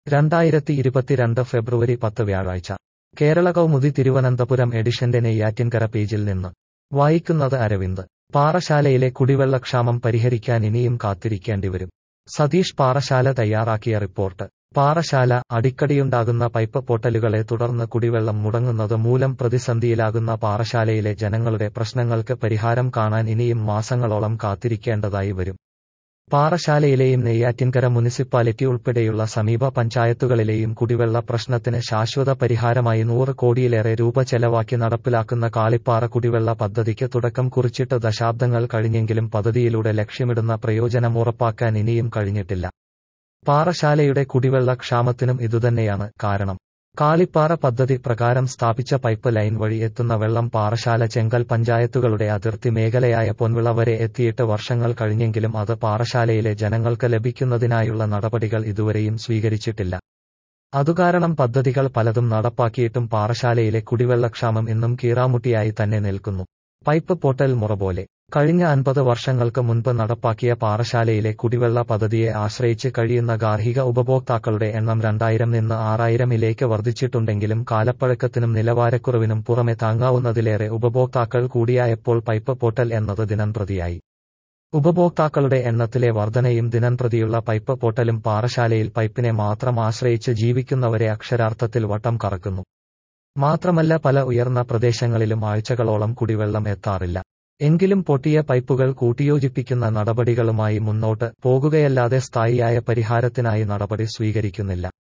രണ്ടായിരത്തി ഇരുപത്തിരണ്ട് ഫെബ്രുവരി പത്ത് വ്യാഴാഴ്ച കേരള കൗമുദി തിരുവനന്തപുരം എഡിഷന്റെ നെയ്യാറ്റിൻകര പേജിൽ നിന്ന് വായിക്കുന്നത് അരവിന്ദ് പാറശാലയിലെ കുടിവെള്ളക്ഷാമം പരിഹരിക്കാൻ ഇനിയും കാത്തിരിക്കേണ്ടിവരും സതീഷ് പാറശാല തയ്യാറാക്കിയ റിപ്പോർട്ട് പാറശാല അടിക്കടിയുണ്ടാകുന്ന പൈപ്പ് പൊട്ടലുകളെ തുടർന്ന് കുടിവെള്ളം മുടങ്ങുന്നത് മൂലം പ്രതിസന്ധിയിലാകുന്ന പാറശാലയിലെ ജനങ്ങളുടെ പ്രശ്നങ്ങൾക്ക് പരിഹാരം കാണാൻ ഇനിയും മാസങ്ങളോളം കാത്തിരിക്കേണ്ടതായി വരും പാറശാലയിലെയും നെയ്യാറ്റിൻകര മുനിസിപ്പാലിറ്റി ഉൾപ്പെടെയുള്ള സമീപ പഞ്ചായത്തുകളിലെയും കുടിവെള്ള പ്രശ്നത്തിന് ശാശ്വത പരിഹാരമായി നൂറ് കോടിയിലേറെ രൂപ ചെലവാക്കി നടപ്പിലാക്കുന്ന കാളിപ്പാറ കുടിവെള്ള പദ്ധതിക്ക് തുടക്കം കുറിച്ചിട്ട് ദശാബ്ദങ്ങൾ കഴിഞ്ഞെങ്കിലും പദ്ധതിയിലൂടെ ലക്ഷ്യമിടുന്ന പ്രയോജനം ഉറപ്പാക്കാൻ ഇനിയും കഴിഞ്ഞിട്ടില്ല പാറശാലയുടെ കുടിവെള്ള ക്ഷാമത്തിനും ഇതുതന്നെയാണ് കാരണം കാളിപ്പാറ പദ്ധതി പ്രകാരം സ്ഥാപിച്ച പൈപ്പ് ലൈൻ വഴി എത്തുന്ന വെള്ളം പാറശാല ചെങ്കൽ പഞ്ചായത്തുകളുടെ അതിർത്തി മേഖലയായ പൊൻവിള വരെ എത്തിയിട്ട് വർഷങ്ങൾ കഴിഞ്ഞെങ്കിലും അത് പാറശാലയിലെ ജനങ്ങൾക്ക് ലഭിക്കുന്നതിനായുള്ള നടപടികൾ ഇതുവരെയും സ്വീകരിച്ചിട്ടില്ല അതുകാരണം പദ്ധതികൾ പലതും നടപ്പാക്കിയിട്ടും പാറശാലയിലെ കുടിവെള്ളക്ഷാമം ഇന്നും കീറാമുട്ടിയായി തന്നെ നിൽക്കുന്നു പൈപ്പ് പൊട്ടൽ മുറ പോലെ കഴിഞ്ഞ അൻപത് വർഷങ്ങൾക്ക് മുൻപ് നടപ്പാക്കിയ പാറശാലയിലെ കുടിവെള്ള പദ്ധതിയെ ആശ്രയിച്ച് കഴിയുന്ന ഗാർഹിക ഉപഭോക്താക്കളുടെ എണ്ണം രണ്ടായിരം നിന്ന് ആറായിരമിലേക്ക് വർദ്ധിച്ചിട്ടുണ്ടെങ്കിലും കാലപ്പഴക്കത്തിനും നിലവാരക്കുറവിനും പുറമെ താങ്ങാവുന്നതിലേറെ ഉപഭോക്താക്കൾ കൂടിയായപ്പോൾ പൈപ്പ് പൊട്ടൽ എന്നത് ദിനംപ്രതിയായി ഉപഭോക്താക്കളുടെ എണ്ണത്തിലെ വർധനയും ദിനംപ്രതിയുള്ള പൈപ്പ് പൊട്ടലും പാറശാലയിൽ പൈപ്പിനെ മാത്രം ആശ്രയിച്ച് ജീവിക്കുന്നവരെ അക്ഷരാർത്ഥത്തിൽ വട്ടം കറക്കുന്നു മാത്രമല്ല പല ഉയർന്ന പ്രദേശങ്ങളിലും ആഴ്ചകളോളം കുടിവെള്ളം എത്താറില്ല എങ്കിലും പൊട്ടിയ പൈപ്പുകൾ കൂട്ടിയോജിപ്പിക്കുന്ന നടപടികളുമായി മുന്നോട്ട് പോകുകയല്ലാതെ സ്ഥായിയായ പരിഹാരത്തിനായി നടപടി സ്വീകരിക്കുന്നില്ല